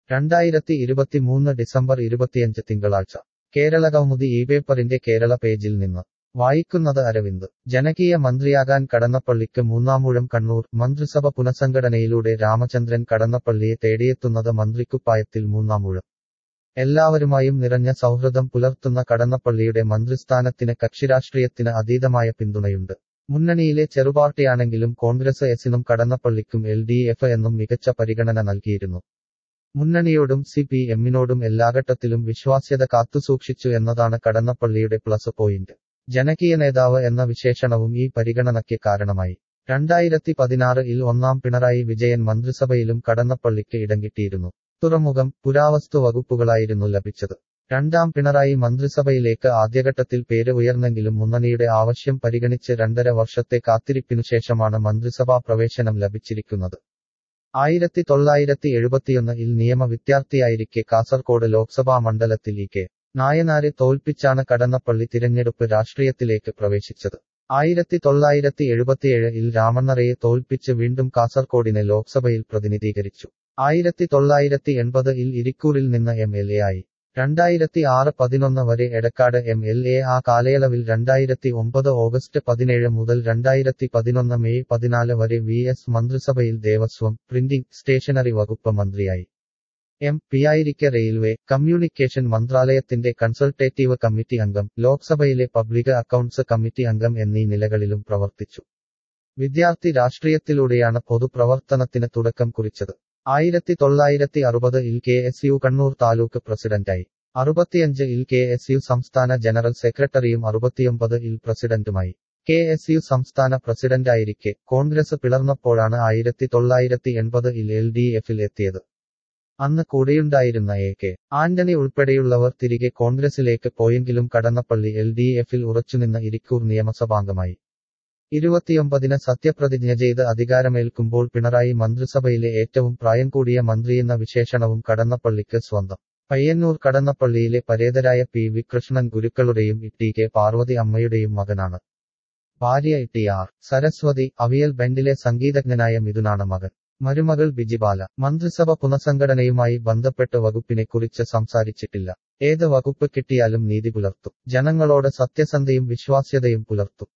രണ്ടായിരത്തി ഇരുപത്തിമൂന്ന് ഡിസംബർ ഇരുപത്തിയഞ്ച് തിങ്കളാഴ്ച കേരള കൗമുദി ഈ പേപ്പറിന്റെ കേരള പേജിൽ നിന്ന് വായിക്കുന്നത് അരവിന്ദ് ജനകീയ മന്ത്രിയാകാൻ കടന്നപ്പള്ളിക്ക് മൂന്നാമൂഴം കണ്ണൂർ മന്ത്രിസഭ പുനഃസംഘടനയിലൂടെ രാമചന്ദ്രൻ കടന്നപ്പള്ളിയെ തേടിയെത്തുന്നത് മന്ത്രിക്കുപ്പായത്തിൽ മൂന്നാമൂഴം എല്ലാവരുമായും നിറഞ്ഞ സൗഹൃദം പുലർത്തുന്ന കടന്നപ്പള്ളിയുടെ മന്ത്രിസ്ഥാനത്തിന് കക്ഷിരാഷ്ട്രീയത്തിന് അതീതമായ പിന്തുണയുണ്ട് മുന്നണിയിലെ ചെറുപാർട്ടിയാണെങ്കിലും കോൺഗ്രസ് എസിനും കടന്നപ്പള്ളിക്കും എൽ ഡി എഫ് എന്നും മികച്ച പരിഗണന നൽകിയിരുന്നു മുന്നണിയോടും സി പി എമ്മിനോടും എല്ലാഘട്ടത്തിലും വിശ്വാസ്യത കാത്തുസൂക്ഷിച്ചു എന്നതാണ് കടന്നപ്പള്ളിയുടെ പ്ലസ് പോയിന്റ് ജനകീയ നേതാവ് എന്ന വിശേഷണവും ഈ പരിഗണനയ്ക്ക് കാരണമായി രണ്ടായിരത്തി പതിനാറിൽ ഒന്നാം പിണറായി വിജയൻ മന്ത്രിസഭയിലും കടന്നപ്പള്ളിക്ക് ഇടം കിട്ടിയിരുന്നു തുറമുഖം പുരാവസ്തു വകുപ്പുകളായിരുന്നു ലഭിച്ചത് രണ്ടാം പിണറായി മന്ത്രിസഭയിലേക്ക് ആദ്യഘട്ടത്തിൽ പേര് ഉയർന്നെങ്കിലും മുന്നണിയുടെ ആവശ്യം പരിഗണിച്ച് രണ്ടര വർഷത്തെ കാത്തിരിപ്പിനു ശേഷമാണ് മന്ത്രിസഭാ പ്രവേശനം ലഭിച്ചിരിക്കുന്നത് ആയിരത്തി തൊള്ളായിരത്തി എഴുപത്തിയൊന്നിൽ നിയമ വിദ്യാർത്ഥിയായിരിക്കെ കാസർകോട് ലോക്സഭാ മണ്ഡലത്തിൽ ഇ കെ നായനാരെ തോൽപ്പിച്ചാണ് കടന്നപ്പള്ളി തിരഞ്ഞെടുപ്പ് രാഷ്ട്രീയത്തിലേക്ക് പ്രവേശിച്ചത് ആയിരത്തി തൊള്ളായിരത്തി എഴുപത്തിയേഴിൽ രാമണ്ണറയെ തോൽപ്പിച്ച് വീണ്ടും കാസർകോടിനെ ലോക്സഭയിൽ പ്രതിനിധീകരിച്ചു ആയിരത്തി തൊള്ളായിരത്തി എൺപതിൽ ഇരിക്കൂറിൽ നിന്ന് എം എൽ എ ആയി രണ്ടായിരത്തി ആറ് പതിനൊന്ന് വരെ എടക്കാട് എം എൽ എ ആ കാലയളവിൽ രണ്ടായിരത്തി ഒമ്പത് ഓഗസ്റ്റ് പതിനേഴ് മുതൽ രണ്ടായിരത്തി പതിനൊന്ന് മെയ് പതിനാല് വരെ വി എസ് മന്ത്രിസഭയിൽ ദേവസ്വം പ്രിന്റിംഗ് സ്റ്റേഷനറി വകുപ്പ് മന്ത്രിയായി എം പിയായിരിക്കെ റെയിൽവേ കമ്മ്യൂണിക്കേഷൻ മന്ത്രാലയത്തിന്റെ കൺസൾട്ടേറ്റീവ് കമ്മിറ്റി അംഗം ലോക്സഭയിലെ പബ്ലിക് അക്കൌണ്ട്സ് കമ്മിറ്റി അംഗം എന്നീ നിലകളിലും പ്രവർത്തിച്ചു വിദ്യാർത്ഥി രാഷ്ട്രീയത്തിലൂടെയാണ് പൊതുപ്രവർത്തനത്തിന് തുടക്കം കുറിച്ചത് ആയിരത്തി തൊള്ളായിരത്തി അറുപത് ഇൽ K S U Kannur taluk പ്രസിഡന്റായി അറുപത്തിയഞ്ച് ഇൽ കെ എസ് യു സംസ്ഥാന ജനറൽ സെക്രട്ടറിയും അറുപത്തിയൊമ്പത് ഇൽ പ്രസിഡന്റുമായി കെ എസ് യു സംസ്ഥാന പ്രസിഡന്റായിരിക്കെ കോൺഗ്രസ് പിളർന്നപ്പോഴാണ് ആയിരത്തി തൊള്ളായിരത്തി എൺപത് ഇൽ എൽ ഡി എഫിൽ എത്തിയത് അന്ന് കൂടെയുണ്ടായിരുന്ന എ കെ ആന്റണി ഉൾപ്പെടെയുള്ളവർ തിരികെ കോൺഗ്രസിലേക്ക് പോയെങ്കിലും കടന്നപ്പള്ളി എൽ ഡി എഫിൽ ഉറച്ചുനിന്ന ഇരിക്കൂർ നിയമസഭാംഗമായി ഇരുപത്തിയൊമ്പതിന് സത്യപ്രതിജ്ഞ ചെയ്ത് അധികാരമേൽക്കുമ്പോൾ പിണറായി മന്ത്രിസഭയിലെ ഏറ്റവും പ്രായം കൂടിയ മന്ത്രിയെന്ന വിശേഷണവും കടന്നപ്പള്ളിക്ക് സ്വന്തം പയ്യന്നൂർ കടന്നപ്പള്ളിയിലെ പരേതരായ പി വി കൃഷ്ണൻ ഗുരുക്കളുടെയും ഇ കെ പാർവതി അമ്മയുടെയും മകനാണ് ഭാര്യ ടി ആർ സരസ്വതി അവിയൽ ബെൻഡിലെ സംഗീതജ്ഞനായ മിഥുനാണ് മകൻ മരുമകൾ ബിജിബാല മന്ത്രിസഭ പുനഃസംഘടനയുമായി ബന്ധപ്പെട്ട് വകുപ്പിനെ കുറിച്ച് സംസാരിച്ചിട്ടില്ല ഏത് വകുപ്പ് കിട്ടിയാലും നീതി പുലർത്തും ജനങ്ങളോട് സത്യസന്ധയും വിശ്വാസ്യതയും പുലർത്തും